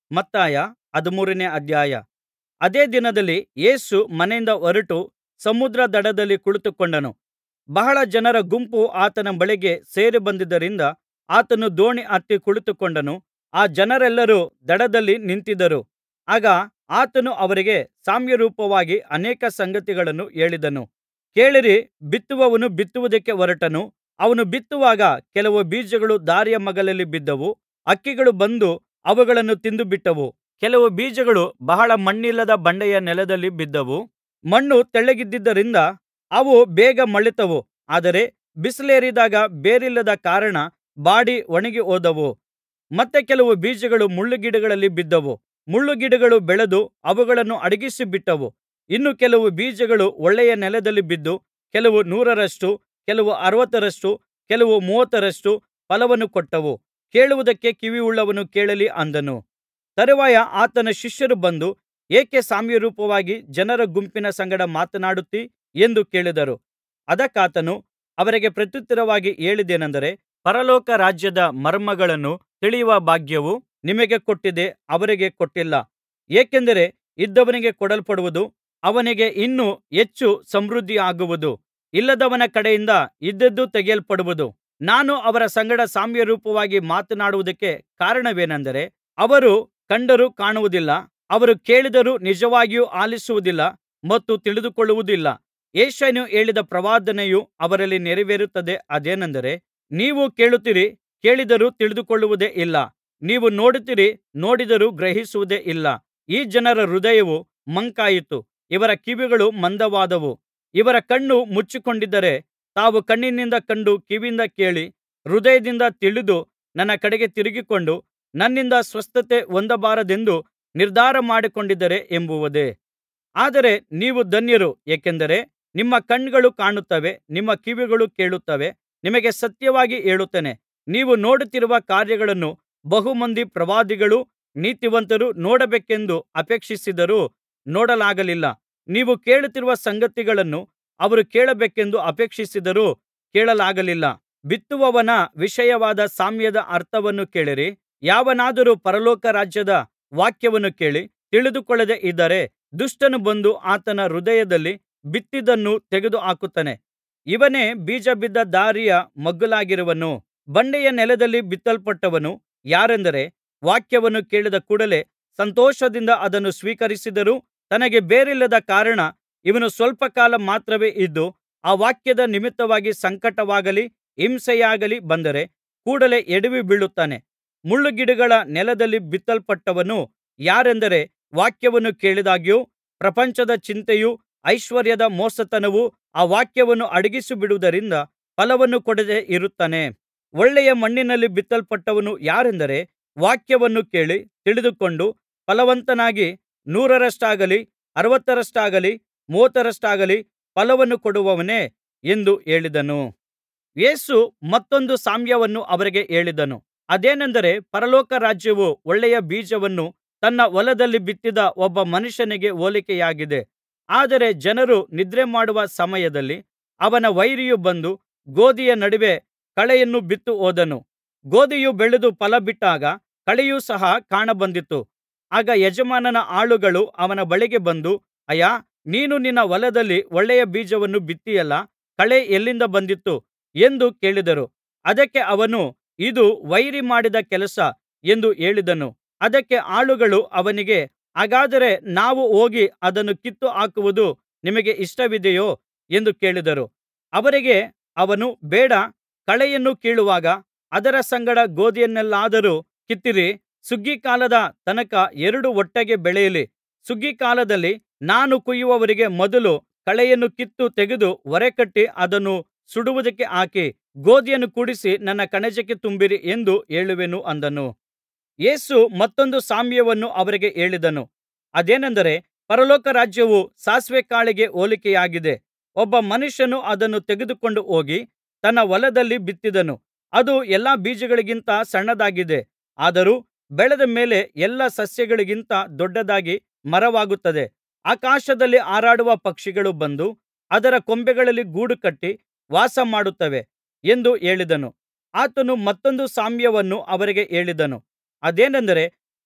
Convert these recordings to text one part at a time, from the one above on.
ಮತ್ತಾಯ ಹದಿಮೂರನೇ ಅಧ್ಯಾಯ ಅದೇ ದಿನದಲ್ಲಿ ಯೇಸು ಮನೆಯಿಂದ ಹೊರಟು ಸಮುದ್ರ ದಡದಲ್ಲಿ ಕುಳಿತುಕೊಂಡನು ಬಹಳ ಜನರ ಗುಂಪು ಆತನ ಬಳಿಗೆ ಸೇರಿ ಬಂದಿದ್ದರಿಂದ ಆತನು ದೋಣಿ ಹತ್ತಿ ಕುಳಿತುಕೊಂಡನು ಆ ಜನರೆಲ್ಲರೂ ದಡದಲ್ಲಿ ನಿಂತಿದ್ದರು ಆಗ ಆತನು ಅವರಿಗೆ ಸಾಮ್ಯರೂಪವಾಗಿ ಅನೇಕ ಸಂಗತಿಗಳನ್ನು ಹೇಳಿದನು ಕೇಳಿರಿ ಬಿತ್ತುವವನು ಬಿತ್ತುವುದಕ್ಕೆ ಹೊರಟನು ಅವನು ಬಿತ್ತುವಾಗ ಕೆಲವು ಬೀಜಗಳು ದಾರಿಯ ಮಗ್ಗುಲಲ್ಲಿ ಬಿದ್ದವು ಹಕ್ಕಿಗಳು ಬಂದು ಅವುಗಳನ್ನು ತಿಂದುಬಿಟ್ಟವು ಕೆಲವು ಬೀಜಗಳು ಬಹಳ ಮಣ್ಣಿಲ್ಲದ ಬಂಡೆಯ ನೆಲದಲ್ಲಿ ಬಿದ್ದವು ಮಣ್ಣು ತೆಳ್ಳಗಿದ್ದುದರಿಂದ ಅವು ಬೇಗ ಮೊಳೆತವು ಆದರೆ ಬಿಸಿಲೇರಿದಾಗ ಬೇರಿಲ್ಲದ ಕಾರಣ ಬಾಡಿ ಒಣಗಿಹೋದವು ಮತ್ತೆ ಕೆಲವು ಬೀಜಗಳು ಮುಳ್ಳುಗಿಡಗಳಲ್ಲಿ ಬಿದ್ದವು ಮುಳ್ಳುಗಿಡಗಳು ಬೆಳೆದು ಅವುಗಳನ್ನು ಅಡಗಿಸಿಬಿಟ್ಟವು ಇನ್ನು ಕೆಲವು ಬೀಜಗಳು ಒಳ್ಳೆಯ ನೆಲದಲ್ಲಿ ಬಿದ್ದು ಕೆಲವು ನೂರರಷ್ಟು ಕೆಲವು ಅರವತ್ತರಷ್ಟು ಕೆಲವು ಮೂವತ್ತರಷ್ಟು ಫಲವನ್ನು ಕೊಟ್ಟವು ಕೇಳುವುದಕ್ಕೆ ಕಿವಿಯುಳ್ಳವನು ಕೇಳಲಿ ಅಂದನು ತರುವಾಯ ಆತನ ಶಿಷ್ಯರು ಬಂದು ಏಕೆ ಸಾಮ್ಯರೂಪವಾಗಿ ಜನರ ಗುಂಪಿನ ಸಂಗಡ ಮಾತನಾಡುತ್ತೀ ಎಂದು ಕೇಳಿದರು ಅದಕ್ಕಾತನು ಅವರಿಗೆ ಪ್ರತ್ಯುತ್ತರವಾಗಿ ಹೇಳಿದ್ದೇನೆಂದರೆ ಪರಲೋಕ ರಾಜ್ಯದ ಮರ್ಮಗಳನ್ನು ತಿಳಿಯುವ ಭಾಗ್ಯವು ನಿಮಗೆ ಕೊಟ್ಟಿದೆ ಅವರಿಗೆ ಕೊಟ್ಟಿಲ್ಲ ಏಕೆಂದರೆ ಇದ್ದವನಿಗೆ ಕೊಡಲ್ಪಡುವುದು ಅವನಿಗೆ ಇನ್ನೂ ಹೆಚ್ಚು ಸಮೃದ್ಧಿಯಾಗುವುದು ಇಲ್ಲದವನ ಕಡೆಯಿಂದ ಇದ್ದದ್ದು ತೆಗೆಯಲ್ಪಡುವುದು ನಾನು ಅವರ ಸಂಗಡ ಸಾಮ್ಯರೂಪವಾಗಿ ಮಾತನಾಡುವುದಕ್ಕೆ ಕಾರಣವೇನೆಂದರೆ ಅವರು ಕಂಡರೂ ಕಾಣುವುದಿಲ್ಲ ಅವರು ಕೇಳಿದರೂ ನಿಜವಾಗಿಯೂ ಆಲಿಸುವುದಿಲ್ಲ ಮತ್ತು ತಿಳಿದುಕೊಳ್ಳುವುದಿಲ್ಲ ಯೆಶಾಯನು ಹೇಳಿದ ಪ್ರವಾದನೆಯು ಅವರಲ್ಲಿ ನೆರವೇರುತ್ತದೆ ಅದೇನೆಂದರೆ ನೀವು ಕೇಳುತ್ತೀರಿ ಕೇಳಿದರೂ ತಿಳಿದುಕೊಳ್ಳುವುದೇ ಇಲ್ಲ ನೀವು ನೋಡುತ್ತೀರಿ ನೋಡಿದರೂ ಗ್ರಹಿಸುವುದೇ ಇಲ್ಲ ಈ ಜನರ ಹೃದಯವು ಮಂಕಾಯಿತು ಇವರ ಕಿವಿಗಳು ಮಂದವಾದವು ಇವರ ಕಣ್ಣು ಮುಚ್ಚಿಕೊಂಡಿದ್ದರೆ ತಾವು ಕಣ್ಣಿನಿಂದ ಕಂಡು ಕಿವಿಯಿಂದ ಕೇಳಿ ಹೃದಯದಿಂದ ತಿಳಿದು ನನ್ನ ಕಡೆಗೆ ತಿರುಗಿಕೊಂಡು ನನ್ನಿಂದ ಸ್ವಸ್ಥತೆ ಹೊಂದಬಾರದೆಂದು ನಿರ್ಧಾರ ಮಾಡಿಕೊಂಡಿದ್ದಾರೆ ಎಂಬುದೇ ಆದರೆ ನೀವು ಧನ್ಯರು ಏಕೆಂದರೆ ನಿಮ್ಮ ಕಣ್ಣುಗಳು ಕಾಣುತ್ತವೆ ನಿಮ್ಮ ಕಿವಿಗಳು ಕೇಳುತ್ತವೆ ನಿಮಗೆ ಸತ್ಯವಾಗಿ ಹೇಳುತ್ತೇನೆ ನೀವು ನೋಡುತ್ತಿರುವ ಕಾರ್ಯಗಳನ್ನು ಬಹು ಮಂದಿ ಪ್ರವಾದಿಗಳೂ ನೀತಿವಂತರೂ ನೋಡಬೇಕೆಂದು ಅಪೇಕ್ಷಿಸಿದರೂ ನೋಡಲಾಗಲಿಲ್ಲ ನೀವು ಕೇಳುತ್ತಿರುವ ಸಂಗತಿಗಳನ್ನು ಅವರು ಕೇಳಬೇಕೆಂದು ಅಪೇಕ್ಷಿಸಿದರೂ ಕೇಳಲಾಗಲಿಲ್ಲ ಬಿತ್ತುವವನ ವಿಷಯವಾದ ಸಾಮ್ಯದ ಅರ್ಥವನ್ನು ಕೇಳಿರಿ ಯಾವನಾದರೂ ಪರಲೋಕ ರಾಜ್ಯದ ವಾಕ್ಯವನ್ನು ಕೇಳಿ ತಿಳಿದುಕೊಳ್ಳದೆ ಇದ್ದರೆ ದುಷ್ಟನು ಬಂದು ಆತನ ಹೃದಯದಲ್ಲಿ ಬಿತ್ತಿದ್ದನ್ನು ತೆಗೆದುಹಾಕುತ್ತಾನೆ ಇವನೇ ಬೀಜ ಬಿದ್ದ ದಾರಿಯ ಮಗ್ಗುಲಾಗಿರುವನು ಬಂಡೆಯ ನೆಲದಲ್ಲಿ ಬಿತ್ತಲ್ಪಟ್ಟವನು ಯಾರೆಂದರೆ ವಾಕ್ಯವನ್ನು ಕೇಳಿದ ಕೂಡಲೆ ಸಂತೋಷದಿಂದ ಅದನ್ನು ಸ್ವೀಕರಿಸಿದರೂ ತನಗೆ ಬೇರಿಲ್ಲದ ಕಾರಣ ಇವನು ಸ್ವಲ್ಪ ಕಾಲ ಮಾತ್ರವೇ ಇದ್ದು ಆ ವಾಕ್ಯದ ನಿಮಿತ್ತವಾಗಿ ಸಂಕಟವಾಗಲಿ ಹಿಂಸೆಯಾಗಲಿ ಬಂದರೆ ಕೂಡಲೆ ಎಡವಿ ಬೀಳುತ್ತಾನೆ ಮುಳ್ಳುಗಿಡಗಳ ನೆಲದಲ್ಲಿ ಬಿತ್ತಲ್ಪಟ್ಟವನು ಯಾರೆಂದರೆ ವಾಕ್ಯವನ್ನು ಕೇಳಿದಾಗ್ಯೂ ಪ್ರಪಂಚದ ಚಿಂತೆಯೂ ಐಶ್ವರ್ಯದ ಮೋಸತನವೂ ಆ ವಾಕ್ಯವನ್ನು ಅಡಗಿಸಿಬಿಡುವುದರಿಂದ ಫಲವನ್ನು ಕೊಡದೆ ಇರುತ್ತಾನೆ ಒಳ್ಳೆಯ ಮಣ್ಣಿನಲ್ಲಿ ಬಿತ್ತಲ್ಪಟ್ಟವನು ಯಾರೆಂದರೆ ವಾಕ್ಯವನ್ನು ಕೇಳಿ ತಿಳಿದುಕೊಂಡು ಫಲವಂತನಾಗಿ ನೂರರಷ್ಟಾಗಲಿ ಅರವತ್ತರಷ್ಟಾಗಲಿ ಮೂವತ್ತರಷ್ಟಾಗಲಿ ಫಲವನ್ನು ಕೊಡುವವನೇ ಎಂದು ಹೇಳಿದನು ಯೇಸು ಮತ್ತೊಂದು ಸಾಮ್ಯವನ್ನು ಅವರಿಗೆ ಹೇಳಿದನು ಅದೇನೆಂದರೆ ಪರಲೋಕ ರಾಜ್ಯವು ಒಳ್ಳೆಯ ಬೀಜವನ್ನು ತನ್ನ ಹೊಲದಲ್ಲಿ ಬಿತ್ತಿದ ಒಬ್ಬ ಮನುಷ್ಯನಿಗೆ ಹೋಲಿಕೆಯಾಗಿದೆ ಆದರೆ ಜನರು ನಿದ್ರೆಮಾಡುವ ಸಮಯದಲ್ಲಿ ಅವನ ವೈರಿಯು ಬಂದು ಗೋದಿಯ ನಡುವೆ ಕಳೆಯನ್ನು ಬಿತ್ತಿ ಹೋದನು ಗೋದಿಯು ಬೆಳೆದು ಫಲ ಬಿಟ್ಟಾಗ ಕಳೆಯೂ ಸಹ ಕಾಣಬಂದಿತು ಆಗ ಯಜಮಾನನ ಆಳುಗಳು ಅವನ ಬಳಿಗೆ ಬಂದು ಅಯ್ಯಾ ನೀನು ನಿನ್ನ ಹೊಲದಲ್ಲಿ ಒಳ್ಳೆಯ ಬೀಜವನ್ನು ಬಿತ್ತಿಯಲ್ಲಾ ಕಳೆ ಎಲ್ಲಿಂದ ಬಂದಿತು ಎಂದು ಕೇಳಿದರು ಅದಕ್ಕೆ ಅವನು ಇದು ವೈರಿ ಮಾಡಿದ ಕೆಲಸ ಎಂದು ಹೇಳಿದನು ಅದಕ್ಕೆ ಆಳುಗಳು ಅವನಿಗೆ ಹಾಗಾದರೆ ನಾವು ಹೋಗಿ ಅದನ್ನು ಕಿತ್ತು ಹಾಕುವುದು ನಿಮಗೆ ಇಷ್ಟವಿದೆಯೋ ಎಂದು ಕೇಳಿದರು ಅವರಿಗೆ ಅವನು ಬೇಡ ಕಳೆಯನ್ನು ಕೀಳುವಾಗ ಅದರ ಸಂಗಡ ಗೋದಿಯನ್ನೆಲ್ಲಾದರೂ ಕಿತ್ತಿರಿ ಸುಗ್ಗೀಕಾಲದ ತನಕ ಎರಡೂ ಒಟ್ಟಿಗೆ ಬೆಳೆಯಲಿ ಸುಗ್ಗೀಕಾಲದಲ್ಲಿ ನಾನು ಕೊಯ್ಯುವವರೆಗೆ ಮೊದಲು ಕಳೆಯನ್ನು ಕಿತ್ತು ತೆಗೆದು ಹೊರೆಕಟ್ಟಿ ಅದನ್ನು ಸುಡುವುದಕ್ಕೆ ಹಾಕಿ ಗೋದಿಯನ್ನು ಕೂಡಿಸಿ ನನ್ನ ಕಣಜಕ್ಕೆ ತುಂಬಿರಿ ಎಂದು ಹೇಳುವೆನು ಅಂದನು ಯೇಸು ಮತ್ತೊಂದು ಸಾಮ್ಯವನ್ನು ಅವರಿಗೆ ಹೇಳಿದನು ಅದೇನೆಂದರೆ ಪರಲೋಕ ರಾಜ್ಯವು ಸಾಸಿವೆ ಕಾಳಿಗೆ ಹೋಲಿಕೆಯಾಗಿದೆ ಒಬ್ಬ ಮನುಷ್ಯನು ಅದನ್ನು ತೆಗೆದುಕೊಂಡು ಹೋಗಿ ತನ್ನ ಹೊಲದಲ್ಲಿ ಬಿತ್ತಿದನು ಅದು ಎಲ್ಲಾ ಬೀಜಗಳಿಗಿಂತ ಸಣ್ಣದಾಗಿದೆ ಆದರೂ ಬೆಳೆದ ಮೇಲೆ ಎಲ್ಲಾ ಸಸ್ಯಗಳಿಗಿಂತ ದೊಡ್ಡದಾಗಿ ಮರವಾಗುತ್ತದೆ ಆಕಾಶದಲ್ಲಿ ಹಾರಾಡುವ ಪಕ್ಷಿಗಳು ಬಂದು ಅದರ ಕೊಂಬೆಗಳಲ್ಲಿ ಗೂಡುಕಟ್ಟಿ ವಾಸಮಾಡುತ್ತವೆ ಎಂದು ಹೇಳಿದನು ಆತನು ಮತ್ತೊಂದು ಸಾಮ್ಯವನ್ನು ಅವರಿಗೆ ಹೇಳಿದನು ಅದೇನೆಂದರೆ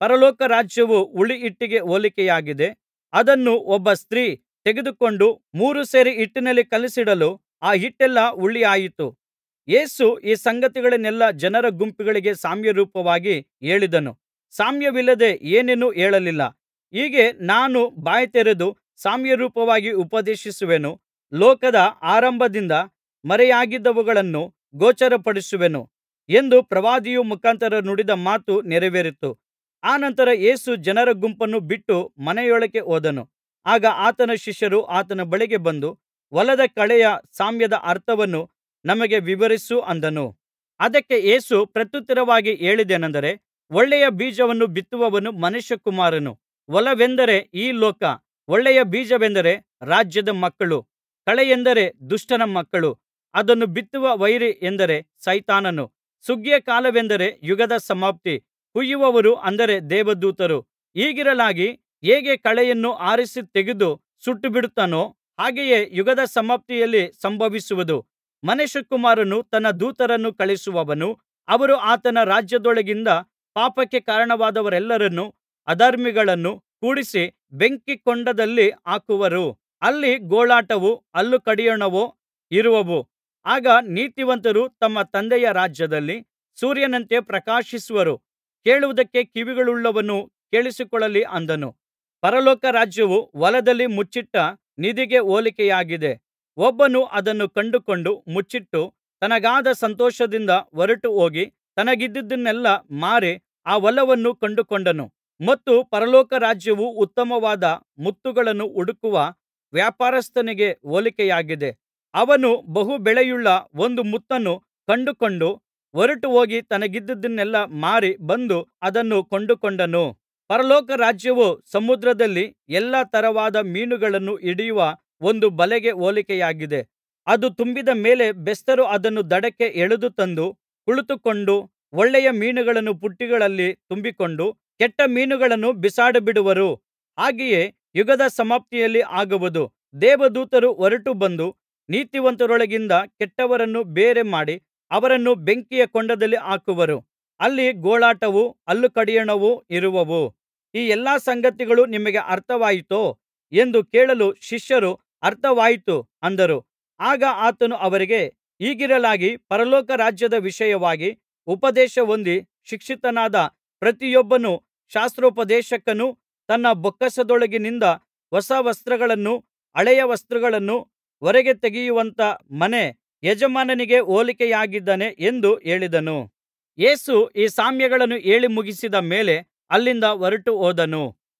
ಪರಲೋಕ ರಾಜ್ಯವು ಹುಳಿಹಿಟ್ಟಿಗೆ ಹೋಲಿಕೆಯಾಗಿದೆ ಅದನ್ನು ಒಬ್ಬ ಸ್ತ್ರೀ ತೆಗೆದುಕೊಂಡು ಮೂರು ಸೇರು ಹಿಟ್ಟಿನಲ್ಲಿ ಕಲಸಿಡಲು ಆ ಹಿಟ್ಟೆಲ್ಲಾ ಹುಳಿಯಾಯಿತು ಯೇಸು ಈ ಸಂಗತಿಗಳನ್ನೆಲ್ಲಾ ಜನರ ಗುಂಪುಗಳಿಗೆ ಸಾಮ್ಯರೂಪವಾಗಿ ಹೇಳಿದನು ಸಾಮ್ಯವಿಲ್ಲದೆ ಏನನ್ನೂ ಹೇಳಲಿಲ್ಲ ಹೀಗೆ ನಾನು ಬಾಯ್ದೆರೆದು ಸಾಮ್ಯರೂಪವಾಗಿ ಉಪದೇಶಿಸುವೆನು ಲೋಕದ ಆರಂಭದಿಂದ ಮರೆಯಾಗಿದ್ದವುಗಳನ್ನು ಗೋಚರಪಡಿಸುವೆನು ಎಂದು ಪ್ರವಾದಿಯ ಮುಖಾಂತರ ನುಡಿದ ಮಾತು ನೆರವೇರಿತು ಅನಂತರ ಯೇಸು ಜನರ ಗುಂಪನ್ನು ಬಿಟ್ಟು ಮನೆಯೊಳಕ್ಕೆ ಹೋದನು ಆಗ ಆತನ ಶಿಷ್ಯರು ಆತನ ಬಳಿಗೆ ಬಂದು ಹೊಲದ ಕಳೆಯ ಸಾಮ್ಯದ ಅರ್ಥವನ್ನು ನಮಗೆ ವಿವರಿಸು ಅಂದನು ಅದಕ್ಕೆ ಯೇಸು ಪ್ರತ್ಯುತ್ತರವಾಗಿ ಹೇಳಿದ್ದೇನೆಂದರೆ ಒಳ್ಳೆಯ ಬೀಜವನ್ನು ಬಿತ್ತುವವನು ಮನುಷ್ಯಕುಮಾರನು ಹೊಲವೆಂದರೆ ಈ ಲೋಕ ಒಳ್ಳೆಯ ಬೀಜವೆಂದರೆ ರಾಜ್ಯದ ಮಕ್ಕಳು ಕಳೆಯೆಂದರೆ ದುಷ್ಟನ ಮಕ್ಕಳು ಅದನ್ನು ಬಿತ್ತುವ ವೈರಿ ಎಂದರೆ ಸೈತಾನನು ಸುಗ್ಗಿಯ ಕಾಲವೆಂದರೆ ಯುಗದ ಸಮಾಪ್ತಿ ಕೊಯ್ಯುವವರು ಅಂದರೆ ದೇವದೂತರು ಹೀಗಿರಲಾಗಿ ಹೇಗೆ ಕಳೆಯನ್ನು ಆರಿಸಿ ತೆಗೆದು ಸುಟ್ಟುಬಿಡುತ್ತಾನೋ ಹಾಗೆಯೇ ಯುಗದ ಸಮಾಪ್ತಿಯಲ್ಲಿ ಸಂಭವಿಸುವುದು ಮನುಷ್ಯಕುಮಾರನು ತನ್ನ ದೂತರನ್ನು ಕಳುಹಿಸುವನು ಅವರು ಆತನ ರಾಜ್ಯದೊಳಗಿಂದ ಪಾಪಕ್ಕೆ ಕಾರಣವಾದವರೆಲ್ಲರನ್ನೂ ಅಧರ್ಮಿಗಳನ್ನೂ ಕೂಡಿಸಿ ಬೆಂಕಿಕೊಂಡದಲ್ಲಿ ಹಾಕುವರು ಅಲ್ಲಿ ಗೋಳಾಟವೂ ಹಲ್ಲು ಕಡಿಯೋಣವೂ ಇರುವವು ಆಗ ನೀತಿವಂತರು ತಮ್ಮ ತಂದೆಯ ರಾಜ್ಯದಲ್ಲಿ ಸೂರ್ಯನಂತೆ ಪ್ರಕಾಶಿಸುವರು ಕೇಳುವುದಕ್ಕೆ ಕಿವಿಗಳುಳ್ಳವನು ಕೇಳಿಸಿಕೊಳ್ಳಲಿ ಅಂದನು ಪರಲೋಕ ರಾಜ್ಯವು ಹೊಲದಲ್ಲಿ ಮುಚ್ಚಿಟ್ಟ ನಿಧಿಗೆ ಹೋಲಿಕೆಯಾಗಿದೆ ಒಬ್ಬನು ಅದನ್ನು ಕಂಡುಕೊಂಡು ಮುಚ್ಚಿಟ್ಟು ತನಗಾದ ಸಂತೋಷದಿಂದ ಹೊರಟು ಹೋಗಿ ತನಗಿದ್ದುದನ್ನೆಲ್ಲಾ ಮಾರಿ ಆ ಹೊಲವನ್ನು ಕೊಂಡುಕೊಂಡನು ಮತ್ತು ಪರಲೋಕ ರಾಜ್ಯವು ಉತ್ತಮವಾದ ಮುತ್ತುಗಳನ್ನು ಹುಡುಕುವ ವ್ಯಾಪಾರಸ್ಥನಿಗೆ ಹೋಲಿಕೆಯಾಗಿದೆ ಅವನು ಬಹು ಬೆಲೆಯುಳ್ಳ ಒಂದು ಮುತ್ತನ್ನು ಕಂಡುಕೊಂಡು ಹೊರಟು ಹೋಗಿ ತನಗಿದ್ದುದನ್ನೆಲ್ಲಾ ಮಾರಿ ಬಂದು ಅದನ್ನು ಕೊಂಡುಕೊಂಡನು ಪರಲೋಕ ರಾಜ್ಯವು ಸಮುದ್ರದಲ್ಲಿ ಎಲ್ಲಾ ತರವಾದ ಮೀನುಗಳನ್ನು ಹಿಡಿಯುವ ಒಂದು ಬಲೆಗೆ ಹೋಲಿಕೆಯಾಗಿದೆ ಅದು ತುಂಬಿದ ಮೇಲೆ ಬೆಸ್ತರು ಅದನ್ನು ದಡಕ್ಕೆ ಎಳೆದು ತಂದು ಕುಳಿತುಕೊಂಡು ಒಳ್ಳೆಯ ಮೀನುಗಳನ್ನು ಪುಟ್ಟಿಗಳಲ್ಲಿ ತುಂಬಿಕೊಂಡು ಕೆಟ್ಟ ಮೀನುಗಳನ್ನು ಬಿಸಾಡಿಬಿಡುವರು ಹಾಗೆಯೇ ಯುಗದ ಸಮಾಪ್ತಿಯಲ್ಲಿ ಆಗುವುದು ದೇವದೂತರು ಹೊರಟು ಬಂದು ನೀತಿವಂತರೊಳಗಿಂದ ಕೆಟ್ಟವರನ್ನು ಬೇರೆ ಮಾಡಿ ಅವರನ್ನು ಬೆಂಕಿಯ ಕೊಂಡದಲ್ಲಿ ಹಾಕುವರು ಅಲ್ಲಿ ಗೋಳಾಟವೂ ಹಲ್ಲು ಕಡಿಯೋಣವೂ ಇರುವವು ಈ ಎಲ್ಲಾ ಸಂಗತಿಗಳು ನಿಮಗೆ ಅರ್ಥವಾಯಿತೋ ಎಂದು ಕೇಳಲು ಶಿಷ್ಯರು ಅರ್ಥವಾಯಿತು ಅಂದರು ಆಗ ಆತನು ಅವರಿಗೆ ಹೀಗಿರಲಾಗಿ ಪರಲೋಕ ರಾಜ್ಯದ ವಿಷಯವಾಗಿ ಉಪದೇಶ ಹೊಂದಿ ಶಿಕ್ಷಿತನಾದ ಪ್ರತಿಯೊಬ್ಬನು ಶಾಸ್ತ್ರೋಪದೇಶಕನು ತನ್ನ ಬೊಕ್ಕಸದೊಳಗಿನಿಂದ ಹೊಸ ವಸ್ತ್ರಗಳನ್ನೂ ಹಳೆಯ ವಸ್ತ್ರಗಳನ್ನೂ ಹೊರಗೆ ತೆಗೆಯುವಂಥ ಮನೆ ಯಜಮಾನನಿಗೆ ಹೋಲಿಕೆಯಾಗಿದ್ದಾನೆ ಎಂದು ಹೇಳಿದನು ಯೇಸು ಈ ಸಾಮ್ಯಗಳನ್ನು ಹೇಳಿ ಮುಗಿಸಿದ ಮೇಲೆ ಅಲ್ಲಿಂದ ಹೊರಟು ಹೋದನು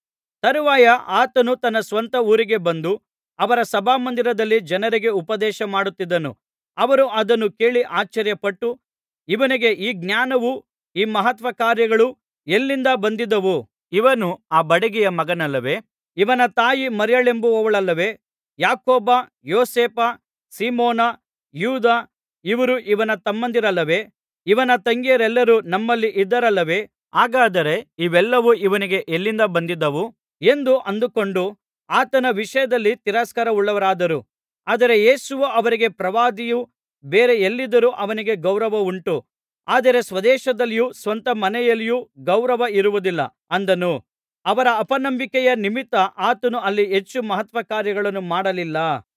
ತರುವಾಯ ಆತನು ತನ್ನ ಸ್ವಂತ ಊರಿಗೆ ಬಂದು ಅವರ ಸಭಾಮಂದಿರದಲ್ಲಿ ಜನರಿಗೆ ಉಪದೇಶ ಮಾಡುತ್ತಿದ್ದನು ಅವರು ಅದನ್ನು ಕೇಳಿ ಆಶ್ಚರ್ಯಪಟ್ಟು ಇವನಿಗೆ ಈ ಜ್ಞಾನವೂ ಈ ಮಹತ್ಕಾರ್ಯಗಳೂ ಎಲ್ಲಿಂದ ಬಂದಿದ್ದಾವು ಇವನು ಆ ಬಡಗಿಯ ಮಗನಲ್ಲವೇ ಇವನ ತಾಯಿ ಮರಿಯಳೆಂಬುವಳಲ್ಲವೇ ಯಾಕೋಬ ಯೋಸೇಪ ಸೀಮೋನ ಯೂದ ಇವರು ಇವನ ತಮ್ಮಂದಿರಲ್ಲವೇ ಇವನ ತಂಗಿಯರೆಲ್ಲರೂ ನಮ್ಮಲ್ಲಿ ಇದ್ದಾರಲ್ಲವೇ ಹಾಗಾದರೆ ಇವೆಲ್ಲವೂ ಇವನಿಗೆ ಎಲ್ಲಿಂದ ಬಂದಿದ್ದಾವು ಎಂದು ಅಂದುಕೊಂಡು ಆತನ ವಿಷಯದಲ್ಲಿ ತಿರಸ್ಕಾರವುಳ್ಳವರಾದರು ಆದರೆ ಯೇಸುವು ಅವರಿಗೆ ಪ್ರವಾದಿಯು ಬೇರೆ ಎಲ್ಲಿದ್ದರೂ ಅವನಿಗೆ ಗೌರವವುಂಟು ಆದರೆ ಸ್ವದೇಶದಲ್ಲಿಯೂ ಸ್ವಂತ ಮನೆಯಲ್ಲಿಯೂ ಗೌರವ ಇರುವುದಿಲ್ಲ ಅಂದನು ಅವರ ಅಪನಂಬಿಕೆಯ ನಿಮಿತ್ತ ಆತನು ಅಲ್ಲಿ ಹೆಚ್ಚು ಮಹತ್ಕಾರ್ಯಗಳನ್ನು ಮಾಡಲಿಲ್ಲ